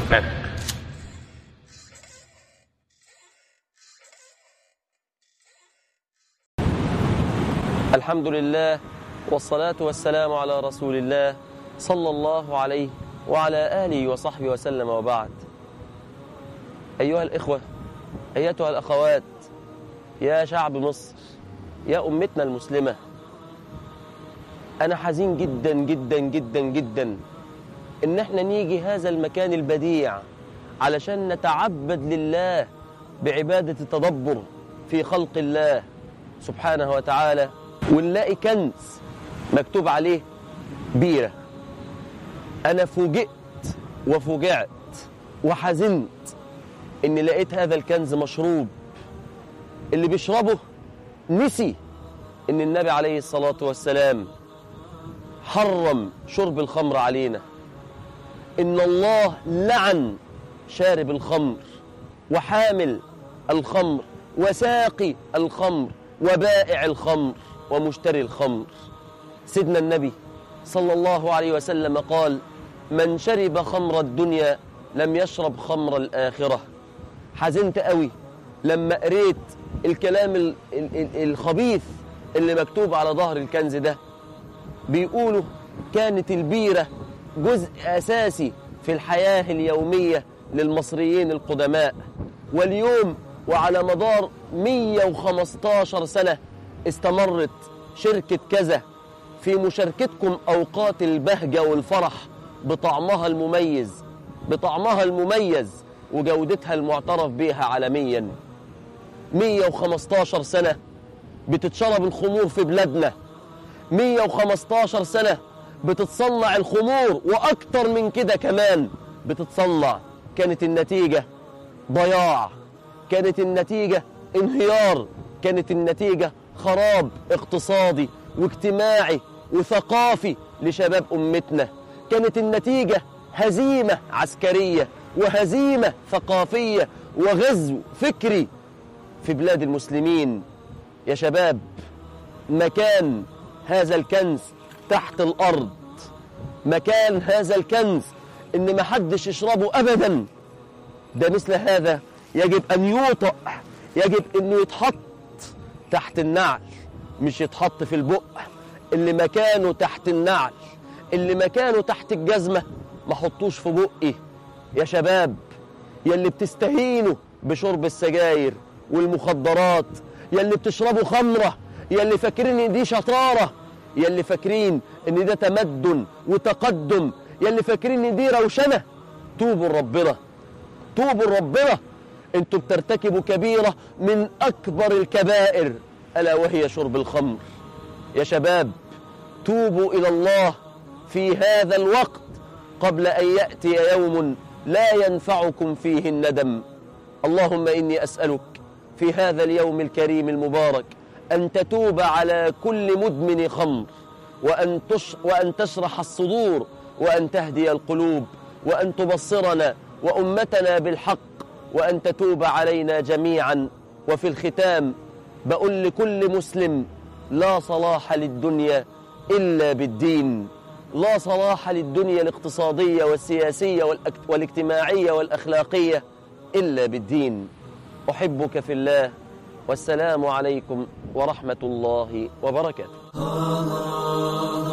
مات الحمد لله والصلاة والسلام على رسول الله صلى الله عليه وعلى آله وصحبه وسلم وبعد أيها الإخوة أيتها الأخوات يا شعب مصر يا أمتنا المسلمة أنا حزين جدا جدا جدا جدا إن احنا نيجي هذا المكان البديع علشان نتعبد لله بعبادة التدبر في خلق الله سبحانه وتعالى ونلاقي كنز مكتوب عليه بيرة أنا فوجئت وفوجعت وحزنت إني لقيت هذا الكنز مشروب اللي بيشربه نسي إن النبي عليه الصلاة والسلام حرم شرب الخمر علينا إن الله لعن شارب الخمر وحامل الخمر وساقي الخمر وبائع الخمر ومشتري الخمر سيدنا النبي صلى الله عليه وسلم قال من شرب خمر الدنيا لم يشرب خمر الآخرة حزنت قوي لما قريت الكلام ال ال ال الخبيث اللي مكتوب على ظهر الكنز ده بيقولوا كانت البيرة جزء أساسي في الحياة اليومية للمصريين القدماء واليوم وعلى مدار 115 سنة استمرت شركة كذا في مشاركتكم أوقات البهجة والفرح بطعمها المميز بطعمها المميز وجودتها المعترف بها عالميا 115 سنة بتتشرب الخمور في بلادنا 115 سنة بتتصنع الخمور وأكتر من كده كمان بتتصنع كانت النتيجة ضياع كانت النتيجة انهيار كانت النتيجة خراب اقتصادي واجتماعي وثقافي لشباب أمتنا كانت النتيجة هزيمة عسكرية وهزيمة ثقافية وغزو فكري في بلاد المسلمين يا شباب مكان هذا الكنز تحت الأرض مكان هذا الكنز إن محدش يشربه أبدا ده مثل هذا يجب أن يوطأ يجب أنه يتحط تحت النعل مش يتحط في البق اللي مكانه تحت النعل اللي مكانه تحت الجزمة ما حطوش في بقي يا شباب يا اللي بتستهينوا بشرب السجاير والمخدرات يا اللي بتشربوا خمرة يا اللي فاكرين ان دي شطارة يا اللي فاكرين ان ده تمدن وتقدم يا اللي فاكرين ان دي روشنة توبوا لربنا توبوا لربنا انتوا بترتكبوا كبيرة من أكبر الكبائر ألا وهي شرب الخمر يا شباب توبوا إلى الله في هذا الوقت قبل أن يأتي يوم لا ينفعكم فيه الندم اللهم إني أسألك في هذا اليوم الكريم المبارك أن تتوب على كل مدمن خمر وأن, تش وأن تشرح الصدور وأن تهدي القلوب وأن تبصرنا وأمتنا بالحق وأن تتوب علينا جميعا وفي الختام بقول لكل مسلم لا صلاح للدنيا إلا بالدين لا صلاح للدنيا الاقتصادية والسياسية والاجتماعية والأخلاقية إلا بالدين أحبك في الله والسلام عليكم ورحمة الله وبركاته